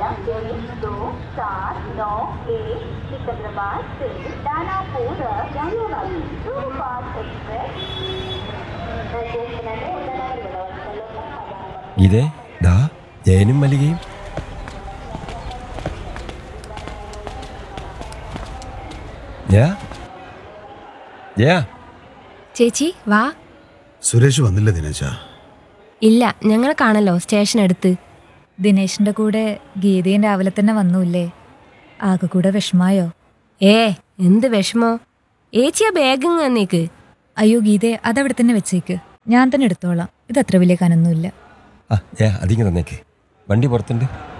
एक दो सात नौ एक सिकंदराबाद से दानापुर जाने वाली सुपरफास्ट एक्सप्रेस ഇതേ ദാ ജയനും മല്ലികയും ജയ ജയ ചേച്ചി വാ സുരേഷ് വന്നില്ല ദിനേശ ഇല്ല ഞങ്ങൾ കാണല്ലോ സ്റ്റേഷൻ അടുത്ത് ദിനേശിന്റെ കൂടെ ഗീതയും രാവിലെ തന്നെ വന്നൂല്ലേ ആകെ കൂടെ വിഷമായോ ഏ എന്ത് വിഷമോ ഏച്ചി ആ ബാഗ് തന്നേക്ക് അയ്യോ ഗീതയെ അതവിടെ തന്നെ വെച്ചേക്ക് ഞാൻ തന്നെ എടുത്തോളാം ഇത് അത്ര വലിയ കനൊന്നുമില്ല ആ ജയ അതിങ്ങ് തന്നേക്ക് വണ്ടി പുറത്തുണ്ട്